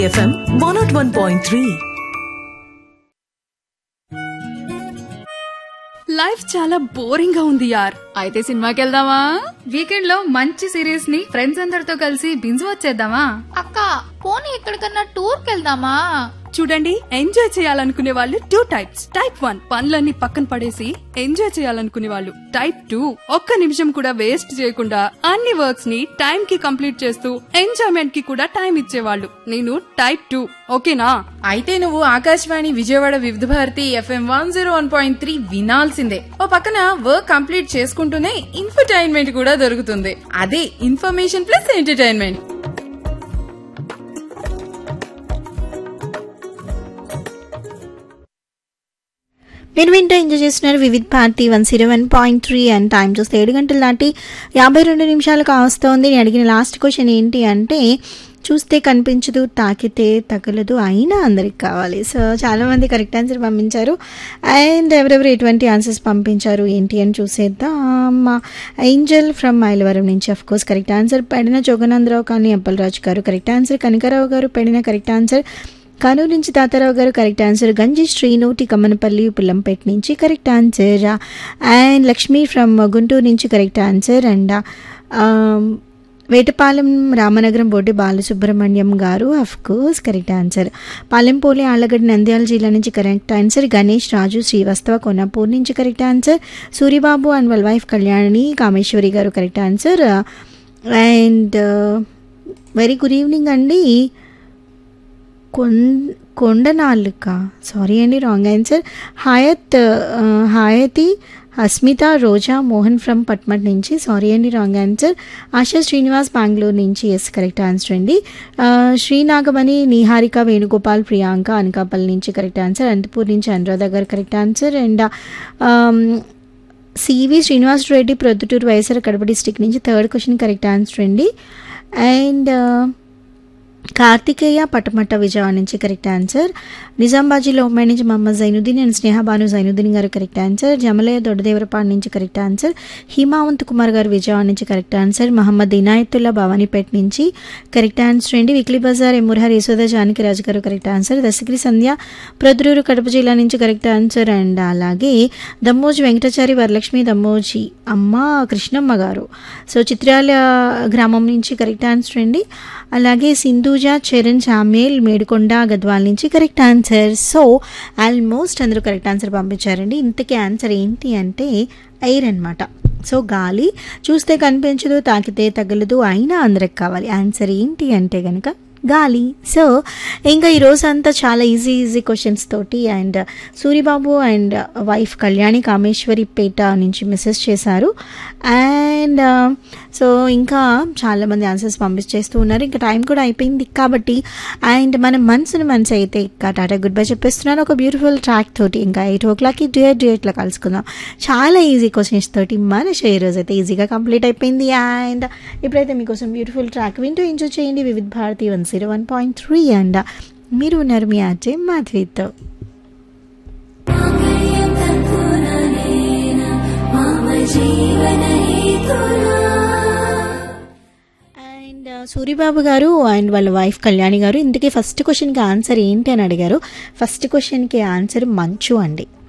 FM one nought one point three life చాలా boring గా ఉంది యార్ అయితే సినిమాకి వెళ్దామా వీకెండ్ లో మంచి సిరీస్ ని ఫ్రెండ్స్ అందరితో కలిసి బింజ్ వచ్చేద్దామా అక్క పోనీ ఎక్కడికన్నా టూర్ కెళ్దామా చూడండి ఎంజాయ్ చేయాలనుకునే వాళ్ళు టూ టైప్స్ టైప్ వన్ పనులన్నీ పక్కన పడేసి ఎంజాయ్ చేయాలనుకునే వాళ్ళు టైప్ టూ ఒక్క నిమిషం కూడా వేస్ట్ చేయకుండా అన్ని వర్క్స్ ని టైం కి కంప్లీట్ చేస్తూ ఎంజాయ్మెంట్ కి కూడా టైం ఇచ్చేవాళ్ళు నేను టైప్ టూ ఓకేనా అయితే నువ్వు Akashvani Vijayawada Vividh Bharati FM one zero one point three వినాల్సిందే ఓ పక్కన వర్క్ కంప్లీట్ చేసుకుంటూనే ఇన్ఫర్టైన్మెంట్ కూడా దొరుకుతుంది అదే ఇన్ఫర్మేషన్ ప్లస్ ఎంటర్టైన్మెంట్ మీరు వింటూ ఎంజాయ్ చేస్తున్నారు Vividh Bharati one zero one point three and time చూస్తే ఏడు గంటలు దాటి యాభై రెండు నిమిషాలు కావస్తోంది నేను అడిగిన లాస్ట్ క్వశ్చన్ ఏంటి అంటే చూస్తే కనిపించదు తాకితే తగలదు అయినా అందరికి కావాలి సో చాలామంది కరెక్ట్ ఆన్సర్ పంపించారు అండ్ ఎవరెవరు ఎటువంటి ఆన్సర్స్ పంపించారు ఏంటి అని చూసేద్దాం ఏంజల్ ఫ్రమ్ మైలవరం నుంచి అఫ్ కోర్స్ కరెక్ట్ ఆన్సర్ పెడిన జోగనందరావు కానీ అప్పలరాజు గారు కరెక్ట్ ఆన్సర్ కనకరావు గారు పెడిన కరెక్ట్ ఆన్సర్ కర్నూలు నుంచి తాతారావు గారు కరెక్ట్ ఆన్సర్ గంజి శ్రీనోటి కమ్మనపల్లి పుల్లంపేట నుంచి correct answer and Lakshmi from Guntur నుంచి correct answer and Vetapalem Ramanagaram board Balasubrahmanyam garu of course correct answer పాలెంపోలి ఆళ్ళగడ్డ నంద్యాల జిల్లా నుంచి కరెక్ట్ ఆన్సర్ గణేష్ రాజు శ్రీవస్తవ కొనపూర్ నుంచి కరెక్ట్ ఆన్సర్ సూరిబాబు అండ్ వాళ్ళ wife Kalyani Kameswari garu correct answer and very good evening అండి కొం కొండనాళ్ళక సారీ అండి రాంగ్ ఆన్సర్ హాయత్ ఆ, హాయతి అస్మిత రోజా మోహన్ ఫ్రమ్ పట్మట్ నుంచి సారీ అండి రాంగ్ ఆన్సర్ ఆశా శ్రీనివాస్ బెంగళూరు నుంచి ఎస్ కరెక్ట్ ఆన్సర్ అండి ఆ, శ్రీనాగమణి నిహారిక వేణుగోపాల్ ప్రియాంక అనకాపల్లి నుంచి కరెక్ట్ ఆన్సర్ అనంతపూర్ నుంచి Anuradha garu correct answer and C V Srinivas Reddy Proddatur YSR Kadapa district నుంచి థర్డ్ క్వశ్చన్ కరెక్ట్ ఆన్సర్ అండి అండ్ కార్తికేయ పటమట్ట విజయవాడ నుంచి కరెక్ట్ ఆన్సర్ నిజామాబాద్లో ఉమ్మాయి నుంచి Mohammed Zainuddin and Sneha Banu Zainuddin garu correct answer Jamalaiah Doddadevarapadu నుంచి కరెక్ట్ ఆన్సర్ హిమావంత్ కుమార్ గారు విజయవాడ నుంచి కరెక్ట్ ఆన్సర్ మహమ్మద్ ఇనాయతుల్లా భవానీపేట నుంచి కరెక్ట్ ఆన్సర్ అండి విక్లీ బజార్ ఎమురహర్ యశోద జానకిరాజు గారు కరెక్ట్ ఆన్సర్ దశగిరి సంధ్య ప్రొద్దురూరు కడప జిల్లా నుంచి కరెక్ట్ ఆన్సర్ అండ్ అలాగే దమ్మోజి వెంకటాచారి వరలక్ష్మి దమ్మోజి అమ్మ కృష్ణమ్మ గారు సో చిత్రాల గ్రామం నుంచి కరెక్ట్ ఆన్సర్ అండి అలాగే సింధూజ చరణ్ చామేల్ మేడికొండ గద్వాల్ నుంచి కరెక్ట్ ఆన్సర్ సో ఆల్మోస్ట్ అందరూ కరెక్ట్ ఆన్సర్ పంపించారండి ఇంతకీ ఆన్సర్ ఏంటి అంటే ఎయిర్ అనమాట సో గాలి చూస్తే కనిపించదు తాకితే తగలదు అయినా అందరికి కావాలి ఆన్సర్ ఏంటి అంటే కనుక గాలి సో ఇంకా ఈ రోజు అంతా చాలా ఈజీ ఈజీ క్వశ్చన్స్ తోటి and Suribabu and wife Kalyani Kameswari పేట నుంచి మెసేజ్ చేశారు అండ్ సో ఇంకా చాలామంది ఆన్సర్స్ పంపించేస్తూ ఉన్నారు ఇంకా టైం కూడా అయిపోయింది కాబట్టి అండ్ మన మనసును మనసు అయితే ఇంకా టాటా గుడ్ బై చెప్పేస్తున్నాను ఒక బ్యూటిఫుల్ ట్రాక్ తోటి ఇంకా ఎయిట్ ఓ క్లాక్కి డ్యూయట్ డ్యూయట్లో కలుసుకుందాం చాలా ఈజీ క్వశ్చన్స్ తోటి మన షో ఈ రోజు అయితే ఈజీగా కంప్లీట్ అయిపోయింది అండ్ ఇప్పుడైతే మీకోసం బ్యూటిఫుల్ ట్రాక్ వింటూ ఎంజాయ్ చేయండి Vividh Bharati one zero one point three and మీరు ఉన్నారు మీ అజయ్ మాధవితో అండ్ సూరిబాబు గారు అండ్ వాళ్ళ వైఫ్ కళ్యాణి గారు ఇందుకే ఫస్ట్ క్వశ్చన్కి ఆన్సర్ ఏంటి అని అడిగారు ఫస్ట్ క్వశ్చన్కి ఆన్సర్ మంచు అండి